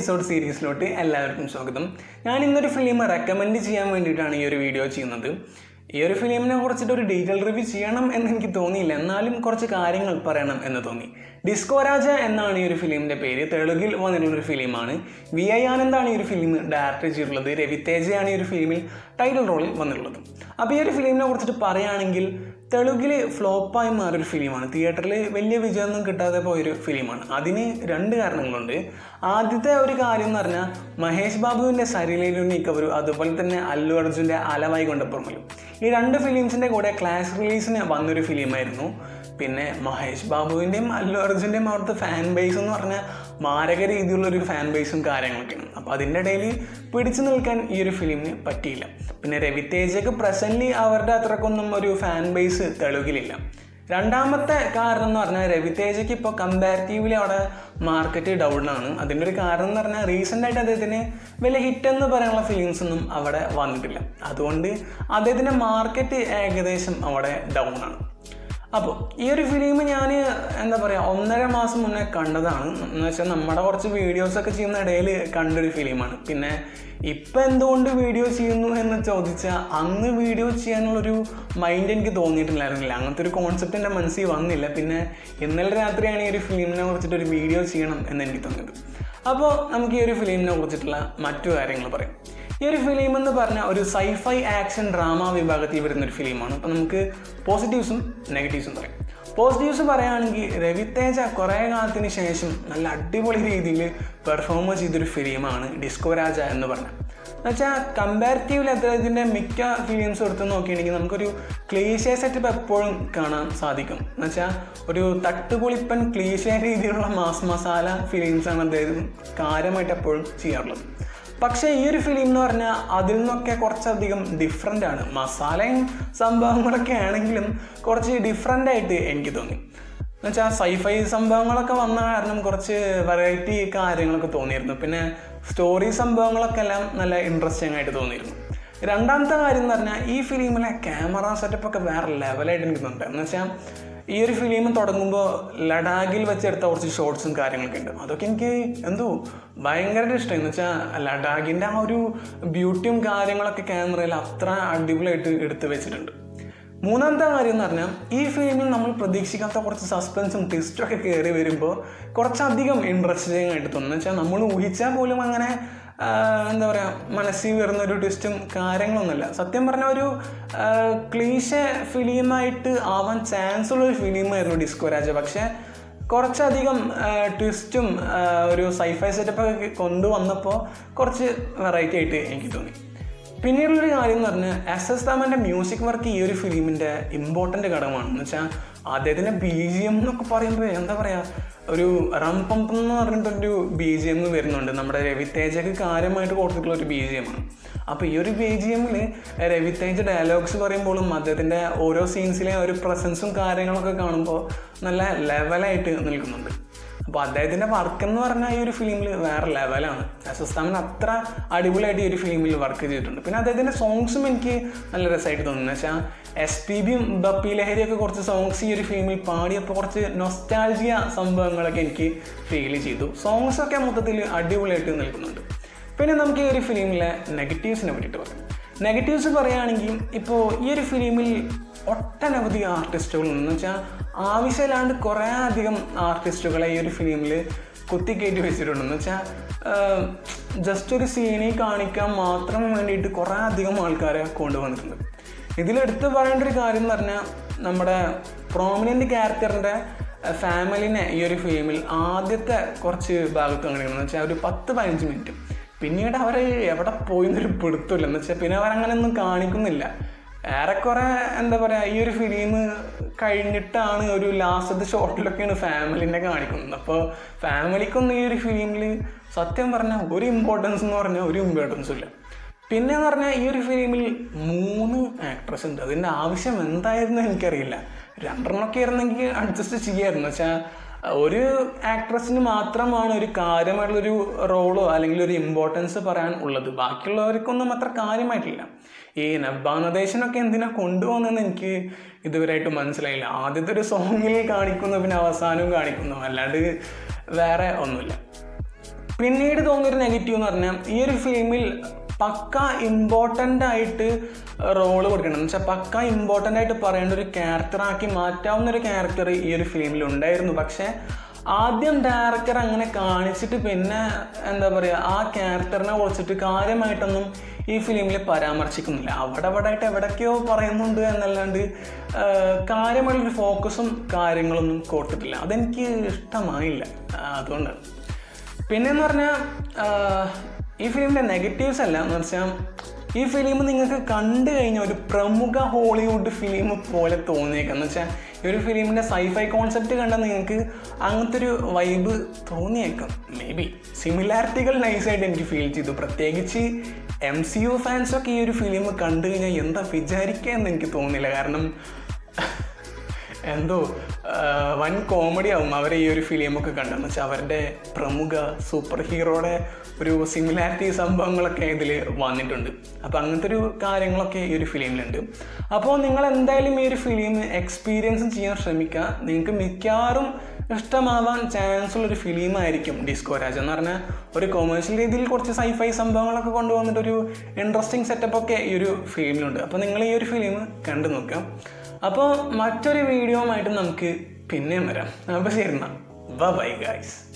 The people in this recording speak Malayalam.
എപ്പിസോഡ് സീരീസിലോട്ട് എല്ലാവർക്കും സ്വാഗതം ഞാൻ ഇന്നൊരു ഫിലിം റെക്കമെൻഡ് ചെയ്യാൻ വേണ്ടിയിട്ടാണ് ഈ ഒരു വീഡിയോ ചെയ്യുന്നത് ഈ ഒരു ഫിലിമിനെ കുറിച്ചിട്ട് ഒരു ഡീറ്റെയിൽ റിവ്യൂ ചെയ്യണം എന്ന് എനിക്ക് തോന്നിയില്ല എന്നാലും കുറച്ച് കാര്യങ്ങൾ പറയണം എന്ന് തോന്നി ഡിസ്കോ രാജ എന്നാണ് ഈ ഒരു ഫിലിമിൻ്റെ പേര് തെലുങ്കിൽ വന്നിട്ടുള്ള ഒരു ഫിലിമാണ് വി ഐ ആനന്ദാണ് ഈ ഒരു ഫിലിം ഡയറക്റ്റ് ചെയ്തിട്ടുള്ളത് രവി തേജയാണ് ഈ ഒരു ഫിലിമിൽ ടൈറ്റിൽ റോളിൽ വന്നിട്ടുള്ളത് അപ്പോൾ ഈ ഒരു ഫിലിമിനെ കുറിച്ചിട്ട് പറയുകയാണെങ്കിൽ തെലുങ്കിൽ ഫ്ലോപ്പായി മാറിയൊരു ഫിലിമാണ് തിയേറ്ററിൽ വലിയ വിജയമൊന്നും കിട്ടാതെ പോയൊരു ഫിലിമാണ് അതിന് രണ്ട് കാരണങ്ങളുണ്ട് ആദ്യത്തെ ഒരു കാര്യം എന്ന് പറഞ്ഞാൽ മഹേഷ് ബാബുവിൻ്റെ സരിലയിലും നീക്കവരും അതുപോലെ തന്നെ അല്ലു അർജുൻ്റെ അലവായി കൊണ്ടപ്പുറമലും ഈ രണ്ട് ഫിലിംസിൻ്റെ കൂടെ ക്ലാസ് റിലീസിന് വന്നൊരു ഫിലിമായിരുന്നു പിന്നെ മഹേഷ് ബാബുവിൻ്റെയും അല്ലു അർജുൻ്റെയും അവിടുത്തെ ഫാൻ ബേസ് എന്ന് പറഞ്ഞാൽ മാരക രീതിയിലുള്ളൊരു ഫാൻ ബേസും കാര്യങ്ങളൊക്കെയാണ് അപ്പോൾ അതിൻ്റെ ഇടയിൽ പിടിച്ചു നിൽക്കാൻ ഈ ഒരു ഫിലിമിന് പറ്റിയില്ല പിന്നെ രവി തേജയ്ക്ക് പ്രസൻ്റ്ലി അവരുടെ അത്രക്കൊന്നും ഒരു ഫാൻ ബേസ് തെളുകിലില്ല രണ്ടാമത്തെ കാരണം എന്ന് പറഞ്ഞാൽ രവി തേജയ്ക്ക് ഇപ്പോൾ കമ്പാരിറ്റീവ്ലി അവിടെ മാർക്കറ്റ് ഡൗൺ ആണ് അതിൻ്റെ ഒരു കാരണം എന്ന് പറഞ്ഞാൽ റീസെൻ്റ് ആയിട്ട് അദ്ദേഹത്തിന് വലിയ ഹിറ്റ് എന്ന് പറയാനുള്ള ഫിലിംസ് ഒന്നും അവിടെ വന്നിട്ടില്ല അതുകൊണ്ട് അദ്ദേഹത്തിൻ്റെ മാർക്കറ്റ് ഏകദേശം അവിടെ ഡൗൺ ആണ് അപ്പോൾ ഈ ഒരു ഫിലിം ഞാൻ എന്താ പറയുക ഒന്നര മാസം മുന്നേ കണ്ടതാണ് എന്ന് വെച്ചാൽ നമ്മുടെ കുറച്ച് വീഡിയോസൊക്കെ ചെയ്യുന്ന ഇടയിൽ കണ്ടൊരു ഫിലിമാണ് പിന്നെ ഇപ്പം എന്തുകൊണ്ട് വീഡിയോ ചെയ്യുന്നു എന്ന് ചോദിച്ചാൽ അന്ന് വീഡിയോ ചെയ്യാനുള്ളൊരു മൈൻഡ് എനിക്ക് തോന്നിയിട്ടുണ്ടായിരുന്നില്ല അങ്ങനത്തെ ഒരു കോൺസെപ്റ്റ് എൻ്റെ മനസ്സിൽ വന്നില്ല പിന്നെ ഇന്നലെ രാത്രിയാണ് ഈ ഒരു ഫിലിമിനെ കുറിച്ചിട്ട് ഒരു വീഡിയോ ചെയ്യണം എന്ന് എനിക്ക് തോന്നിയത് അപ്പോൾ നമുക്ക് ഈ ഒരു ഫിലിമിനെ കുറിച്ചിട്ടുള്ള മറ്റു കാര്യങ്ങൾ പറയാം ഈ ഒരു ഫിലിം എന്ന് പറഞ്ഞാൽ ഒരു സൈഫൈ ആക്ഷൻ ഡ്രാമ വിഭാഗത്തിൽ വരുന്ന ഒരു ഫിലിമാണ് അപ്പോൾ നമുക്ക് പോസിറ്റീവ്സും നെഗറ്റീവ്സും പറയാം പോസിറ്റീവ്സ് പറയുകയാണെങ്കിൽ രവി തേജ കുറേ കാലത്തിന് ശേഷം നല്ല അടിപൊളി രീതിയിൽ പെർഫോം ചെയ്തൊരു ഫിലിമാണ് ഡിസ്കോ രാജ എന്ന് പറഞ്ഞാൽ എന്നുവെച്ചാൽ കമ്പാരിറ്റീവ്ലി അദ്ദേഹത്തിൻ്റെ മിക്ക ഫിലിംസ് എടുത്ത് നോക്കിയിട്ടുണ്ടെങ്കിൽ നമുക്കൊരു ക്ലീഷേ സെറ്റപ്പ് എപ്പോഴും കാണാൻ സാധിക്കും എന്നുവെച്ചാൽ ഒരു തട്ടുപൊളിപ്പൻ ക്ലീഷേ രീതിയിലുള്ള മാസ് മസാല ഫിലിംസാണ് അദ്ദേഹം കാര്യമായിട്ട് എപ്പോഴും ചെയ്യാറുള്ളത് പക്ഷേ ഈ ഒരു ഫിലിം എന്ന് പറഞ്ഞാൽ അതിൽ നിന്നൊക്കെ കുറച്ചധികം ഡിഫറെൻ്റ് ആണ് മസാലയും സംഭവങ്ങളൊക്കെ ആണെങ്കിലും കുറച്ച് ഡിഫറെൻ്റ് ആയിട്ട് എനിക്ക് തോന്നി എന്നുവെച്ചാൽ സൈഫൈ സംഭവങ്ങളൊക്കെ വന്ന കാരണം കുറച്ച് വെറൈറ്റി കാര്യങ്ങളൊക്കെ തോന്നിയിരുന്നു പിന്നെ സ്റ്റോറി സംഭവങ്ങളൊക്കെ എല്ലാം നല്ല ഇൻട്രസ്റ്റിംഗ് ആയിട്ട് തോന്നിയിരുന്നു രണ്ടാമത്തെ കാര്യം എന്ന് പറഞ്ഞാൽ ഈ ഫിലിമിലെ ക്യാമറ സെറ്റപ്പൊക്കെ വേറെ ലെവലായിട്ട് എനിക്ക് തോന്നുന്നുണ്ട് എന്ന് വെച്ചാൽ ഈ ഒരു ഫിലിം തുടങ്ങുമ്പോൾ ലഡാക്കിൽ വെച്ചെടുത്ത കുറച്ച് ഷോർട്സും കാര്യങ്ങളൊക്കെ ഉണ്ട് അതൊക്കെ എനിക്ക് എന്തോ ഭയങ്കര ഇഷ്ടമായി എന്ന് വെച്ചാൽ ലഡാക്കിൻ്റെ ആ ഒരു ബ്യൂട്ടിയും കാര്യങ്ങളൊക്കെ ക്യാമറയിൽ അത്ര അടിപൊളിയായിട്ട് എടുത്ത് വെച്ചിട്ടുണ്ട് മൂന്നാമത്തെ കാര്യം എന്ന് പറഞ്ഞാൽ ഈ ഫിലിമിൽ നമ്മൾ പ്രതീക്ഷിക്കാത്ത കുറച്ച് സസ്പെൻസും ട്വിസ്റ്റും ഒക്കെ കയറി വരുമ്പോൾ കുറച്ചധികം ഇൻട്രസ്റ്റിംഗ് ആയിട്ട് തോന്നുന്നു വെച്ചാൽ നമ്മൾ ഊഹിച്ചാൽ പോലും അങ്ങനെ എന്താ പറയുക മനസ്സിൽ വരുന്ന ഒരു ട്വിസ്റ്റും കാര്യങ്ങളൊന്നുമില്ല സത്യം പറഞ്ഞാൽ ഒരു ക്ലീശ ഫിലിമായിട്ട് ആവാൻ ചാൻസ് ഉള്ളൊരു ഫിലിമായിരുന്നു ഡിസ്കോ രാജ പക്ഷേ കുറച്ചധികം ട്വിസ്റ്റും ഒരു സൈഫൈ സെറ്റപ്പൊക്കെ കൊണ്ടുവന്നപ്പോൾ കുറച്ച് വെറൈറ്റി ആയിട്ട് എനിക്ക് തോന്നി പിന്നീടുള്ളൊരു കാര്യം എന്ന് പറഞ്ഞാൽ എസ് എസ് താമൻ്റെ മ്യൂസിക് വർക്ക് ഈ ഒരു ഫിലിമിൻ്റെ ഇമ്പോർട്ടൻ്റ് ഘടകമാണ് എന്ന് വെച്ചാൽ അദ്ദേഹത്തിൻ്റെ ബി ജി എം എന്നൊക്കെ പറയുമ്പോൾ എന്താ പറയുക ഒരു റം പമ്പ് എന്ന് പറഞ്ഞിട്ടൊരു ബി ജി എം വരുന്നുണ്ട് നമ്മുടെ രവിതേജക്ക് കാര്യമായിട്ട് കൊടുത്തിട്ടുള്ള ഒരു ബി ജി എം ആണ് അപ്പോൾ ഈ ഒരു ബി ജി എമ്മിൽ രവിതേജ് ഡയലോഗ്സ് പറയുമ്പോഴും അദ്ദേഹത്തിൻ്റെ ഓരോ സീൻസിലെ ഒരു പ്രസൻസും കാര്യങ്ങളൊക്കെ കാണുമ്പോൾ നല്ല ലെവലായിട്ട് നിൽക്കുന്നുണ്ട് അപ്പോൾ അദ്ദേഹത്തിൻ്റെ വർക്ക് എന്ന് പറഞ്ഞാൽ ഈ ഒരു ഫിലിമിൽ വേറെ ലെവലാണ് അസസ്താമൻ അത്ര അടിപൊളിയായിട്ട് ഈ ഒരു ഫിലിമിൽ വർക്ക് ചെയ്തിട്ടുണ്ട് പിന്നെ അദ്ദേഹത്തിൻ്റെ സോങ്സും എനിക്ക് നല്ല രസമായിട്ട് തോന്നുന്നു വെച്ചാൽ എസ് പി ബിയും ബപ്പി ലഹരിയൊക്കെ കുറച്ച് സോങ്സ് ഈ ഒരു ഫിലിമിൽ പാടിയപ്പോൾ കുറച്ച് നൊസ്റ്റാൾജിയ സംഭവങ്ങളൊക്കെ എനിക്ക് ഫീൽ ചെയ്തു സോങ്സൊക്കെ മൊത്തത്തിൽ അടിപൊളിയായിട്ട് നിൽക്കുന്നുണ്ട് പിന്നെ നമുക്ക് ഈ ഒരു ഫിലിമിലെ നെഗറ്റീവ്സിനെ പറ്റിയിട്ട് പറയാം നെഗറ്റീവ്സ് പറയുകയാണെങ്കിൽ ഇപ്പോൾ ഈ ഒരു ഫിലിമിൽ ഒട്ടനവധി ആർട്ടിസ്റ്റുകൾ എന്ന് വെച്ചാൽ ആവശ്യമില്ലാണ്ട് കുറേ അധികം ആർട്ടിസ്റ്റുകളെ ഈ ഒരു ഫിലിമിൽ കുത്തിക്കയറ്റി വെച്ചിട്ടുണ്ടെന്ന് വെച്ചാൽ ജസ്റ്റ് ഒരു സീനിൽ കാണിക്കാൻ മാത്രം വേണ്ടിയിട്ട് കുറേ അധികം ആൾക്കാരെ കൊണ്ടുവന്നിട്ടുണ്ട് ഇതിലെടുത്ത് പറയേണ്ട ഒരു കാര്യം എന്ന് പറഞ്ഞാൽ നമ്മുടെ പ്രോമിനൻ്റ് ക്യാരക്ടറിൻ്റെ ഫാമിലിനെ ഈ ഒരു ഫിലിമിൽ ആദ്യത്തെ കുറച്ച് ഭാഗത്ത് കാണിക്കണം വെച്ചാൽ ഒരു പത്ത് പതിനഞ്ച് മിനിറ്റ് പിന്നീട് അവർ എവിടെ പോയി എന്നൊരു പിടുത്തമില്ല എന്ന് വെച്ചാൽ പിന്നെ അവരങ്ങനെ ഒന്നും കാണിക്കുന്നില്ല ഏറെക്കുറെ എന്താ പറയുക ഈ ഒരു ഫിലിം കഴിഞ്ഞിട്ടാണ് ഒരു ലാസ്റ്റത്തെ ഷോട്ടിലൊക്കെയാണ് ഫാമിലിനെ കാണിക്കുന്നത് അപ്പോൾ ഫാമിലിക്കൊന്നും ഈ ഒരു ഫിലിമിൽ സത്യം പറഞ്ഞാൽ ഒരു ഇമ്പോർട്ടൻസ് എന്ന് പറഞ്ഞാൽ ഒരു ഇമ്പോർട്ടൻസും ഇല്ല പിന്നെ എന്ന് പറഞ്ഞാൽ ഈ ഒരു ഫിലിമിൽ മൂന്ന് ആക്ട്രസ് ഉണ്ട് അതിൻ്റെ ആവശ്യം എന്തായിരുന്നു എനിക്കറിയില്ല രണ്ടെണ്ണമൊക്കെ ആയിരുന്നെങ്കിൽ അഡ്ജസ്റ്റ് ചെയ്യായിരുന്നു വെച്ചാൽ ഒരു ആക്ട്രസിന് മാത്രമാണ് ഒരു കാര്യമായിട്ടുള്ളൊരു റോളോ അല്ലെങ്കിൽ ഒരു ഇമ്പോർട്ടൻസ് പറയാൻ ഉള്ളത് ബാക്കിയുള്ളവർക്കൊന്നും അത്ര കാര്യമായിട്ടില്ല ഈ നബ്ബാനദേശനൊക്കെ എന്തിനാ കൊണ്ടുപോകുന്നതെന്ന് എനിക്ക് ഇതുവരെയായിട്ട് മനസ്സിലായില്ല ആദ്യത്തെ ഒരു സോങ്ങിൽ കാണിക്കുന്നു പിന്നെ അവസാനവും കാണിക്കുന്നു അല്ലാണ്ട് വേറെ ഒന്നുമില്ല പിന്നീട് തോന്നിയൊരു നെഗറ്റീവ് എന്ന് പറഞ്ഞാൽ ഈ ഒരു ഫിലിമിൽ പക്ക ഇമ്പോർട്ടൻ്റ് ആയിട്ട് റോള് കൊടുക്കണം എന്ന് വെച്ചാൽ പക്ക ഇമ്പോർട്ടൻ്റ് ആയിട്ട് പറയേണ്ട ഒരു ക്യാരക്ടറാക്കി മാറ്റാവുന്ന ഒരു ക്യാരക്ടർ ഈ ഒരു ഫിലിമിൽ ഉണ്ടായിരുന്നു പക്ഷേ ആദ്യം ഡയറക്ടർ അങ്ങനെ കാണിച്ചിട്ട് പിന്നെ എന്താ പറയുക ആ ക്യാരക്ടറിനെ കുറിച്ചിട്ട് കാര്യമായിട്ടൊന്നും ഈ ഫിലിമിൽ പരാമർശിക്കുന്നില്ല അവിടെ അവിടെ ആയിട്ട് എവിടേക്കോ പറയുന്നുണ്ട് എന്നല്ലാണ്ട് ആ, കാര്യമായിട്ടുള്ളൊരു ഫോക്കസും കാര്യങ്ങളൊന്നും കൊടുത്തിട്ടില്ല അതെനിക്ക് ഇഷ്ടമായില്ല ആ, അതുകൊണ്ടാണ് പിന്നെന്ന് പറഞ്ഞാൽ ഈ ഫിലിമിൻ്റെ നെഗറ്റീവ്സ് അല്ല എന്ന് വെച്ചാൽ ഈ ഫിലിം നിങ്ങൾക്ക് കണ്ടു കഴിഞ്ഞാൽ ഒരു പ്രമുഖ ഹോളിവുഡ് ഫിലിം പോലെ തോന്നിയേക്കാം എന്ന് വെച്ചാൽ ഈ ഒരു ഫിലിമിൻ്റെ സൈഫൈ കോൺസെപ്റ്റ് കണ്ടാൽ നിങ്ങൾക്ക് അങ്ങനത്തെ ഒരു വൈബ് തോന്നിയേക്കാം മേ ബി സിമിലാരിറ്റികൾ നൈസായിട്ട് എനിക്ക് ഫീൽ ചെയ്തു പ്രത്യേകിച്ച് എം സി യു ഫാൻസൊക്കെ ഈ ഒരു ഫിലിം കണ്ടു കഴിഞ്ഞാൽ എന്താ വിചാരിക്കുക എന്ന് എനിക്ക് തോന്നുന്നില്ല കാരണം എന്തോ ആ, വൻ കോമഡി ആവും അവർ ഈ ഒരു ഫിലിമൊക്കെ കണ്ടെന്ന് വെച്ചാൽ അവരുടെ പ്രമുഖ സൂപ്പർ ഹീറോയുടെ ഒരു സിമിലാരിറ്റി സംഭവങ്ങളൊക്കെ ഇതിൽ വന്നിട്ടുണ്ട് അപ്പോൾ അങ്ങനത്തെ ഒരു കാര്യങ്ങളൊക്കെ ഈ ഒരു ഫിലിമിലുണ്ട് അപ്പോൾ നിങ്ങൾ എന്തായാലും ഈ ഒരു ഫിലിം എക്സ്പീരിയൻസ് ചെയ്യാൻ ശ്രമിക്കുക നിങ്ങൾക്ക് മിക്കവാറും ഇഷ്ടമാവാൻ ചാൻസ് ഉള്ള ഒരു ഫിലിമായിരിക്കും ഡിസ്കോ രാജ് എന്ന് പറഞ്ഞാൽ ഒരു കൊമേഴ്ഷ്യൽ രീതിയിൽ കുറച്ച് സൈഫൈ സംഭവങ്ങളൊക്കെ കൊണ്ടുവന്നിട്ട് ഒരു ഇൻട്രസ്റ്റിംഗ് സെറ്റപ്പൊക്കെ ഈ ഒരു ഫിലിമിലുണ്ട് അപ്പോൾ നിങ്ങൾ ഈ ഒരു ഫിലിം കണ്ടു നോക്കുക അപ്പോൾ മറ്റൊരു വീഡിയോയുമായിട്ട് നമുക്ക് പിന്നെയും വരാം അപ്പോൾ ശരി എന്നാൽ ബൈ ഗൈസ്